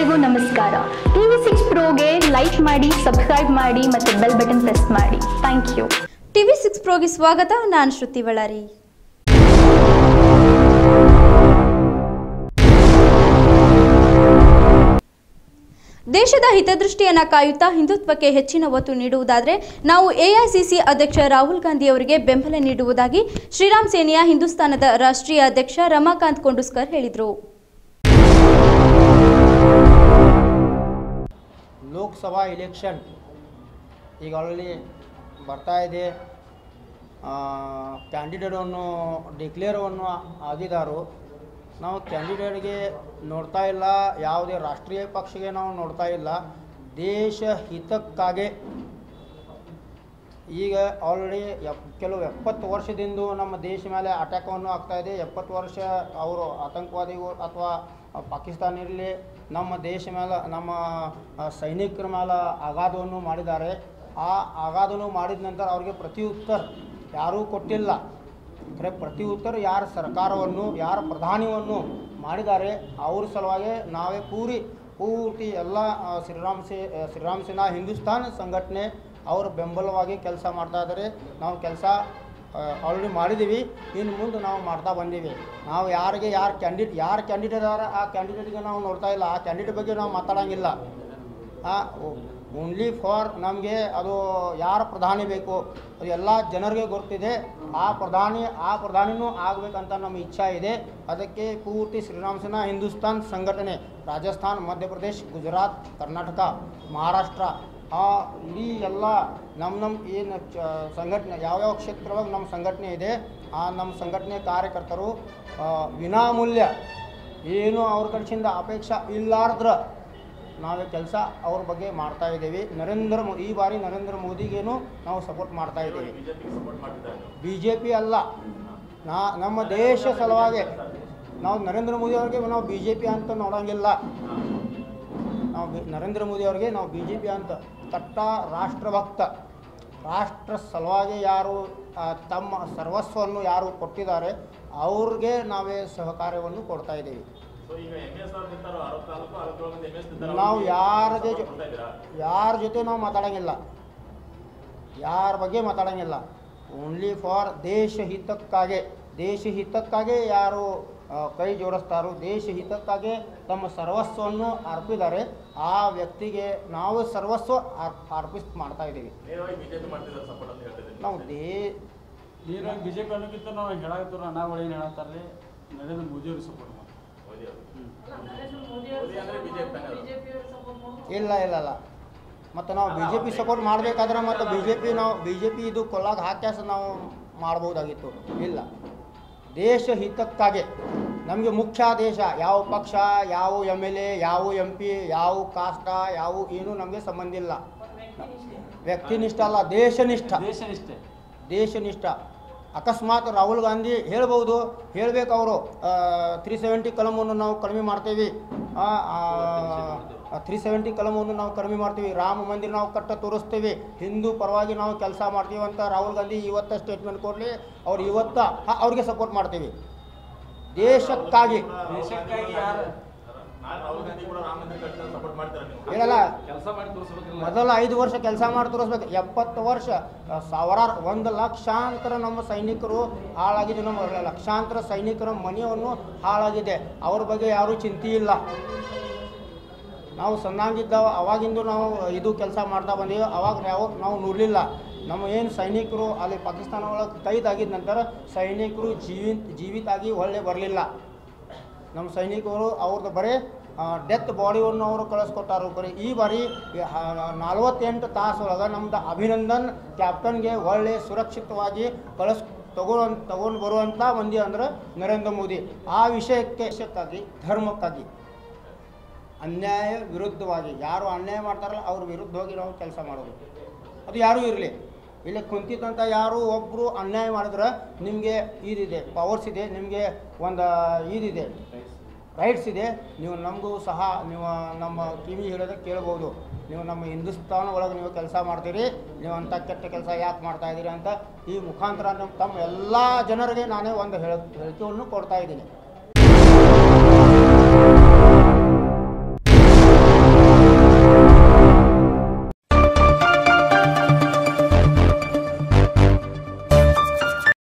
ಎಲ್ಲರಿಗೂ ನಮಸ್ಕಾರ TV six ಪ್ರೋಗೆ ಲೈಕ್ ಮಾಡಿ ಸಬ್ಸ್ಕ್ರೈಬ್ ಮಾಡಿ ಮತ್ತು ಬೆಲ್ ಬಟನ್ ಪ್ರೆಸ್ ಮಾಡಿ ಥ್ಯಾಂಕ್ ಯು ಟಿವಿ ಸಿಕ್ಸ್ ಪ್ರೋಗೆ ಸ್ವಾಗತ ನಾನು ಶ್ರುತಿ ಬಳ್ಳಾರಿ ದೇಶದ ಹಿತದೃಷ್ಟಿಯನ್ನ ಕಾಯುತ್ತಾ ಹಿಂದುತ್ವಕ್ಕೆ ಹೆಚ್ಚಿನ ಒತ್ತು ನೀಡುವುದಾದರೆ ನಾವು ಎಐಸಿಸಿ ಅಧ್ಯಕ್ಷ ರಾಹುಲ್ ಗಾಂಧಿ ಅವರಿಗೆ ಬೆಂಬಲ ನೀಡುವುದಾಗಿ ಶ್ರೀರಾಮ್ ಸೇನೆಯ ಹಿಂದೂಸ್ತಾನದ ರಾಷ್ಟ್ರೀಯ ಅಧ್ಯಕ್ಷ ರಮಾಕಾಂತ್ ಕೊಂಡುಸ್ಕರ್ ಹೇಳಿದರು ಲೋಕಸಭಾ ಇಲೆಕ್ಷನ್ ಈಗ ಆಲ್ರೆಡಿ ಬರ್ತಾ ಇದೆ ಕ್ಯಾಂಡಿಡೇಟನ್ನು ಡಿಕ್ಲೇರವನ್ನು ಆಗಿದ್ದಾರು ನಾವು ಕ್ಯಾಂಡಿಡೇಟ್ಗೆ ನೋಡ್ತಾ ಇಲ್ಲ ಯಾವುದೇ ರಾಷ್ಟ್ರೀಯ ಪಕ್ಷಗೆ ನಾವು ನೋಡ್ತಾ ಇಲ್ಲ ದೇಶ ಹಿತಕ್ಕಾಗಿ ಈಗ ಆಲ್ರೆಡಿ ಎಪ್ ಕೆಲವು ಎಪ್ಪತ್ತು ವರ್ಷದಿಂದ ನಮ್ಮ ದೇಶ ಮೇಲೆ ಅಟ್ಯಾಕವನ್ನು ಆಗ್ತಾ ಇದೆ ಎಪ್ಪತ್ತು ವರ್ಷ ಅವರು ಆತಂಕವಾದಿಗಳು ಅಥವಾ ಪಾಕಿಸ್ತಾನ ಇರಲಿ ನಮ್ಮ ದೇಶ ಮೇಲೆ ನಮ್ಮ ಆ, ಸೈನಿಕರ ಮೇಲೆ ಆಘಾತವನ್ನು ಮಾಡಿದ್ದಾರೆ ಆ ಆಘಾತವನ್ನು ಮಾಡಿದ ನಂತರ ಅವ್ರಿಗೆ ಪ್ರತಿ ಉತ್ತರ ಯಾರೂ ಕೊಟ್ಟಿಲ್ಲ ಖರೆ ಪ್ರತಿ ಉತ್ತರ ಯಾರ ಸರ್ಕಾರವನ್ನು ಯಾರ ಪ್ರಧಾನಿಯನ್ನು ಮಾಡಿದ್ದಾರೆ ಅವ್ರ ಸಲುವಾಗಿ ನಾವೇ ಪೂರಿ ಪೂರ್ತಿ ಎಲ್ಲ ಆ, ಶ್ರೀರಾಮ್ ಸೇ ಆ, ಶ್ರೀರಾಮ್ ಸೇನಾ ಹಿಂದೂಸ್ತಾನ್ ಸಂಘಟನೆ ಅವ್ರ ಬೆಂಬಲವಾಗಿ ಕೆಲಸ ಮಾಡ್ತಾ ಇದ್ದಾರೆ ನಾವು ಕೆಲಸ ಆಲ್ರೆಡಿ ಮಾಡಿದ್ದೀವಿ ಇನ್ನು ಮುಂದೆ ನಾವು ಮಾಡ್ತಾ ಬಂದೀವಿ ನಾವು ಯಾರಿಗೆ ಯಾರು ಕ್ಯಾಂಡಿಡೇಟ್ ಯಾರು ಕ್ಯಾಂಡಿಡೇಟ್ ಅದಾರ ಆ ಕ್ಯಾಂಡಿಡೇಟ್ಗೆ ನಾವು ನೋಡ್ತಾ ಇಲ್ಲ ಆ ಕ್ಯಾಂಡಿಡೇಟ್ ಬಗ್ಗೆ ನಾವು ಮಾತಾಡೋಂಗಿಲ್ಲ ಓನ್ಲಿ ಫಾರ್ ನಮಗೆ ಅದು ಯಾರು ಪ್ರಧಾನಿ ಬೇಕು ಅದು ಎಲ್ಲ ಜನರಿಗೆ ಗೊತ್ತಿದೆ ಆ ಪ್ರಧಾನಿ ಆ ಪ್ರಧಾನಿನೂ ಆಗಬೇಕಂತ ನಮ್ಮ ಇಚ್ಛಾ ಇದೆ ಅದಕ್ಕೆ ಪೂರ್ತಿ ಶ್ರೀರಾಮ್ ಸೇನಾ ಹಿಂದೂಸ್ತಾನ್ ಸಂಘಟನೆ ರಾಜಸ್ಥಾನ್ ಮಧ್ಯಪ್ರದೇಶ್ ಗುಜರಾತ್ ಕರ್ನಾಟಕ ಮಹಾರಾಷ್ಟ್ರ ಆ ಇಡೀ ಎಲ್ಲ ನಮ್ಮ ನಮ್ಮ ಏನು ಚ ಸಂಘಟನೆ ಯಾವ್ಯಾವ ಕ್ಷೇತ್ರವಾಗಿ ನಮ್ಮ ಸಂಘಟನೆ ಇದೆ ಆ ನಮ್ಮ ಸಂಘಟನೆ ಕಾರ್ಯಕರ್ತರು ಆ, ವಿನಾಮೂಲ್ಯ ಏನು ಅವ್ರ ಕಡೆಯಿಂದ ಅಪೇಕ್ಷೆ ಇಲ್ಲಾರ್ದ್ರ ನಾವೇ ಕೆಲಸ ಅವ್ರ ಬಗ್ಗೆ ಮಾಡ್ತಾ ಇದ್ದೀವಿ ನರೇಂದ್ರ ಮೋ ಈ ಬಾರಿ ನರೇಂದ್ರ ಮೋದಿಗೇನು ನಾವು ಸಪೋರ್ಟ್ ಮಾಡ್ತಾ ಇದ್ದೀವಿ ಬಿ ಜೆ ಪಿ ಅಲ್ಲ ನಾ ನಮ್ಮ ದೇಶ ಸಲುವಾಗಿ ನಾವು ನರೇಂದ್ರ ಮೋದಿ ಅವ್ರಿಗೆ ನಾವು ಬಿ ಜೆ ಪಿ ಅಂತ ನೋಡೋಂಗಿಲ್ಲ ನಾವು ಬಿ- ನರೇಂದ್ರ ಮೋದಿ ಅವ್ರಿಗೆ ನಾವು ಬಿ ಜೆ ಪಿ ಅಂತ ಕಟ್ಟ ರಾಷ್ಟ್ರಭಕ್ತ ರಾಷ್ಟ್ರ ಸಲುವಾಗಿ ಯಾರು ಆ, ತಮ್ಮ ಸರ್ವಸ್ವವನ್ನು ಯಾರು ಕೊಟ್ಟಿದ್ದಾರೆ ಅವ್ರಿಗೆ ನಾವೇ ಸಹಕಾರ್ಯವನ್ನು ಕೊಡ್ತಾ ಇದ್ದೀವಿ ನಾವು ಯಾರದೇ ಜೊ- ಯಾರ ಜೊತೆ ನಾವು ಮಾತಾಡೋಂಗಿಲ್ಲ ಯಾರ ಬಗ್ಗೆ ಮಾತಾಡೋಂಗಿಲ್ಲ ಓನ್ಲಿ ಫಾರ್ ದೇಶ ಹಿತಕ್ಕಾಗಿ ದೇಶ ಹಿತಕ್ಕಾಗಿ ಯಾರು ಆ, ಕೈ ಜೋಡಿಸ್ತಾರೋ ದೇಶ ಹಿತಕ್ಕಾಗಿ ತಮ್ಮ ಸರ್ವಸ್ವವನ್ನು ಅರ್ಪಿದ್ದಾರೆ ಆ ವ್ಯಕ್ತಿಗೆ ನಾವು ಸರ್ವಸ್ವ ಅರ್ ಅರ್ಪಿಸ್ ಮಾಡ್ತಾ ಇದ್ದೀವಿ ನಾವು ದೇ ನೇರವಾಗಿ ಬಿಜೆಪಿ ಅನ್ನೋಕ್ಕಿಂತ ನಾವು ಹೇಳಾಕತ್ತೀವಿ ನಾವು ಏನು ಹೇಳತ್ತಾರ್ರಿ ನರೇಂದ್ರ ಮೋದಿ ಅವ್ರಿಗೆ ಸಪೋರ್ಟ್ ಮಾಡಿ ಇಲ್ಲ ಇಲ್ಲ ಇಲ್ಲ ಮತ್ತು ನಾವು ಬಿ ಜೆ ಪಿ ಸಪೋರ್ಟ್ ಮಾಡಬೇಕಾದ್ರೆ ಮತ್ತು ಬಿ ಜೆ ಪಿ ನಾವು ಬಿ ಜೆ ಪಿ ಇದು ಕೊಲ್ಲಾಗ ಹಾಕ್ಯಾಸ ನಾವು ಮಾಡ್ಬೋದಾಗಿತ್ತು ಇಲ್ಲ ದೇಶ ಹಿತಕ್ಕಾಗಿ ನಮಗೆ ಮುಖ್ಯ ದೇಶ ಯಾವ ಪಕ್ಷ ಯಾವ ಎಮ್ ಎಲ್ ಎ ಯಾವ ಎಂ ಪಿ ಯಾವ ಕಾಷ್ಟ ಯಾವ ಏನೂ ನಮಗೆ ಸಂಬಂಧ ಇಲ್ಲ ವ್ಯಕ್ತಿನಿಷ್ಠ ಅಲ್ಲ ದೇಶನಿಷ್ಠ ದೇಶನಿಷ್ಠೆ ದೇಶನಿಷ್ಠ ಅಕಸ್ಮಾತ್ ರಾಹುಲ್ ಗಾಂಧಿ ಹೇಳ್ಬೋದು ಹೇಳ್ಬೇಕು ಅವರು ತ್ರೀ ಸೆವೆಂಟಿ ಕಲಮನ್ನು ನಾವು ಕಡಿಮೆ ಮಾಡ್ತೇವೆ ತ್ರೀ ಸೆವೆಂಟಿ ಕಲಮನ್ನು ನಾವು ಕಡಿಮೆ ಮಾಡ್ತೀವಿ ರಾಮ ಮಂದಿರ ನಾವು ಕಟ್ಟ ತೋರಿಸ್ತೀವಿ ಹಿಂದೂ ಪರವಾಗಿ ನಾವು ಕೆಲಸ ಮಾಡ್ತೀವಿ ಅಂತ ರಾಹುಲ್ ಗಾಂಧಿ ಇವತ್ತ ಸ್ಟೇಟ್ಮೆಂಟ್ ಕೊಡಲಿ ಅವ್ರು ಇವತ್ತ ಹ, ಅವ್ರಿಗೆ ಸಪೋರ್ಟ್ ಮಾಡ್ತೀವಿ ದೇಶಕ್ಕಾಗಿ ದೇಶಕ್ಕಾಗಿ ಯಾರು ಹೇಳಲ್ಲ ಕೆಲಸ ಮಾಡಿ ತೋರಿಸ್ಬೇಕಲ್ಲ ಮೊದಲ ಐದು ವರ್ಷ ಕೆಲಸ ಮಾಡಿ ತೋರಿಸ್ಬೇಕು ಎಪ್ಪತ್ತು ವರ್ಷ ಆ, ಸಾವಿರಾರು ಒಂದು ಲಕ್ಷಾಂತರ ನಮ್ಮ ಸೈನಿಕರು ಹಾಳಾಗಿದೆ ನಮ್ಮ ಲಕ್ಷಾಂತರ ಸೈನಿಕರ ಮನೆಯನ್ನು ಹಾಳಾಗಿದೆ ಅವ್ರ ಬಗ್ಗೆ ಯಾರೂ ಚಿಂತೆ ಇಲ್ಲ ನಾವು ಸಣ್ಣಾಗಿದ್ದ ಅವಾಗಿಂದ ನಾವು ಇದು ಕೆಲಸ ಮಾಡ್ತಾ ಬಂದೀವಿ ಅವಾಗ ಯಾವ ನಾವು ನೋಡಲಿಲ್ಲ ನಮ್ಮ ಏನು ಸೈನಿಕರು ಅಲ್ಲಿ ಪಾಕಿಸ್ತಾನ ಒಳಗೆ ಕೈದಾಗಿದ್ದ ನಂತರ ಸೈನಿಕರು ಜೀವಿತ ಜೀವಿತಾಗಿ ಒಳ್ಳೆ ಬರಲಿಲ್ಲ ನಮ್ಮ ಸೈನಿಕರು ಅವ್ರದ್ದು ಬರೀ ಡೆತ್ ಬಾಡಿಯನ್ನು ಅವರು ಕಳಿಸ್ಕೊಟ್ಟಾರು ಬರೀ ಈ ಬಾರಿ ನಲ್ವತ್ತೆಂಟು ತಾಸೊಳಗೆ ನಮ್ದು ಅಭಿನಂದನ್ ಕ್ಯಾಪ್ಟನ್ಗೆ ಒಳ್ಳೆ ಸುರಕ್ಷಿತವಾಗಿ ಕಳಿಸ್ ತಗೊಳ್ಳೋ ತಗೊಂಡು ಬರುವಂಥ ಮಂದಿ ಅಂದ್ರೆ ನರೇಂದ್ರ ಮೋದಿ ಆ ವಿಷಯಕ್ಕೆ ವಿಷಯಕ್ಕಾಗಿ ಧರ್ಮಕ್ಕಾಗಿ ಅನ್ಯಾಯ ವಿರುದ್ಧವಾಗಿ ಯಾರು ಅನ್ಯಾಯ ಮಾಡ್ತಾರಲ್ಲ ಅವ್ರ ವಿರುದ್ಧವಾಗಿ ನಾವು ಕೆಲಸ ಮಾಡೋದು ಅದು ಯಾರೂ ಇರಲಿ ಇಲ್ಲಿ ಕುಂತಿದ್ದಂಥ ಯಾರು ಒಬ್ಬರು ಅನ್ಯಾಯ ಮಾಡಿದ್ರೆ ನಿಮಗೆ ಇದಿದೆ ಪವರ್ಸ್ ಇದೆ ನಿಮಗೆ ಒಂದು ಇದಿದೆ ರೈಟ್ಸ್ ಇದೆ ನೀವು ನಮಗೂ ಸಹ ನೀವು ನಮ್ಮ ಕಿವಿ ಹೇಳೋದಕ್ಕೆ ಕೇಳ್ಬೋದು ನೀವು ನಮ್ಮ ಹಿಂದೂಸ್ತಾನ ಒಳಗೆ ನೀವು ಕೆಲಸ ಮಾಡ್ತೀರಿ ನೀವು ಅಂಥ ಕೆಟ್ಟ ಕೆಲಸ ಯಾಕೆ ಮಾಡ್ತಾ ಇದ್ದೀರಿ ಅಂತ ಈ ಮುಖಾಂತರ ನಮ್ಮ ತಮ್ಮ ಎಲ್ಲ ಜನರಿಗೆ ನಾನೇ ಒಂದು ಹೇಳ ಹೇಳಿಕೆಯನ್ನು ಕೊಡ್ತಾ ಇದ್ದೀನಿ